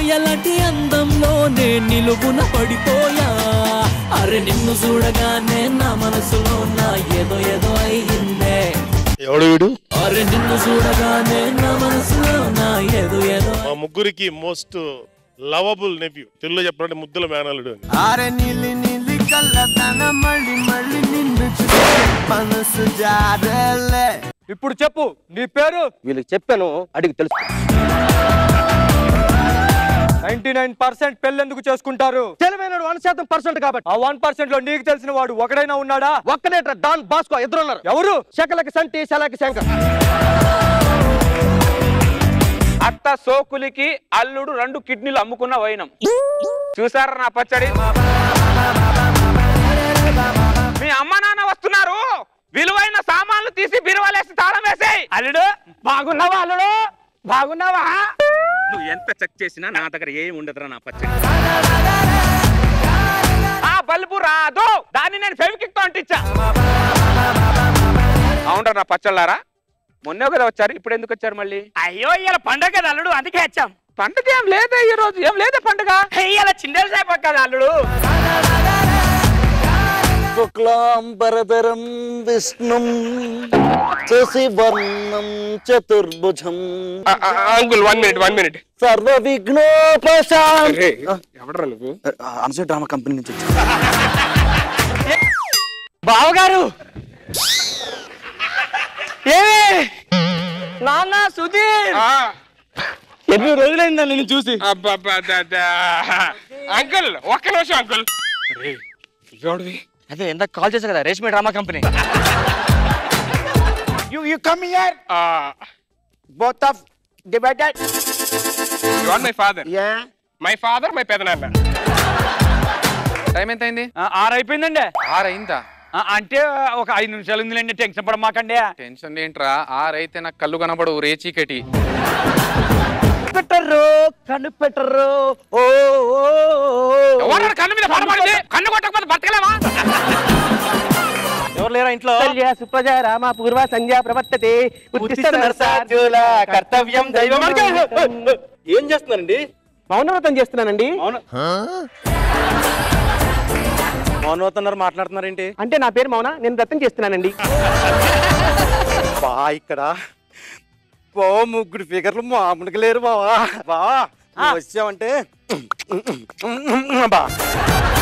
ఎలాంటి అందంలోనే నిలువున పడిపోయా అరే నిన్ను చూడగానే నా మనసులో నా ఏదో ఏదో అయిందే ఎవడు వీడు అరే నిన్ను చూడగానే నా మనసులో నా ఏదో ఏదో మా ముగ్గురికి మోస్ట్ లవబుల్ నెవ్యూ తెలుగులో చెప్పాలంటే ముద్దుల మేనలుడు అని ఆరే నీలి నీలి కళ్ళతన మళ్ళీ మళ్ళీ నిన్ను చూసి మనసు జారలే ఇప్పుడు చెప్పు నీ పేరు వీళ్ళకి చెప్పాను అడిగి తెలుసు నైన్టీ నైన్ పర్సెంట్ పెళ్ళెందుకు చేసుకుంటారు తెలివైన వన్ శాతం పర్సెంట్ కాబట్టి ఆ వన్ పర్సెంట్ లో నీకు తెలిసిన వాడు ఒకడైనా ఉన్నాడా ఒక్కనేట్రా డాన్ బాస్కో ఇద్దరు ఉన్నారు ఎవరు శకలకి సంటి శలకి శంకర్ అత్త సోకులికి అల్లుడు రెండు కిడ్నీలు అమ్ముకున్న వైనం చూసారా నా పచ్చడి మీ అమ్మ నాన్న వస్తున్నారు విలువైన సామాన్లు తీసి బిరువాలేసి తాళం వేసేయ్ అల్లుడు బాగున్నావా అల్లుడు బాగున్నావా నువ్వు ఎంత చెక్ చేసినా నా దగ్గర ఏం ఉండదురా నా పచ్చడి ఆ బల్బు రాదు దాన్ని నేను ఫెవికిక్ తో అంటించా అవునరా నా పచ్చళ్ళారా మొన్నే కదా వచ్చారు ఇప్పుడు ఎందుకు వచ్చారు మళ్ళీ అయ్యో ఇవాళ పండగ కదా అల్లుడు అందుకే వచ్చాం పండుగ ఏం లేదా ఈ రోజు ఏం లేదా పండుగ ఇవాళ చిందల సేప కదా అల్లుడు శుక్లాంబరధరం విష్ణుం శశివర్ణం చతుర్భుజం uncle one minute one minute సర్వ విఘ్నోపశాం ఎవడరా నువ్వు అనసూయ డ్రామా కంపెనీ నుంచి వచ్చా బావగారు ఏమి నాన్న సుధీర్ ఎన్ని రోజులైందా నేను చూసి అంకుల్ ఒక్క నిమిషం అంకుల్ ఎవడివి అదే ఎంత కాల్ చేశా కదా Reshmi drama company you you come here both of divided you are my father yeah my father my పెదనాన్న టైం ఎంత అయింది ఆరు అయిపోయిందండి ఆరు అయిందా ఆ, అంటే ఒక ఐదు నిమిషాలు ఉందిలేండి టెన్షన్ పడమాకండి టెన్షన్ ఏంట్రా ఆరు అయితే నాకు కళ్ళు కనబడు రేచీకటి పెట్టరు కనిపెట్టరు ఓ ఓ, ఓ, ఎవరు కన్ను మీద పడబడింది కన్ను కొట్టకపోతే బతకలేవా ఎవరు లేరా ఇంట్లో సుప్రజ రామ పూర్వ సంధ్యా ప్రవర్తతే ఉత్తిష్ట నరసార్జున కర్తవ్యం దైవం ఏం చేస్తున్నారండి మౌనవ్రతం చేస్తున్నానండి మౌనవుతున్నారు మాట్లాడుతున్నారేంటి అంటే నా పేరు మౌన నేను వ్రతం చేస్తున్నానండి బా ఇక్కడ బా ముగ్గురు ఫిగర్లు మామూలుగా లేరు బావా బా నువ్వు వచ్చావంటే బా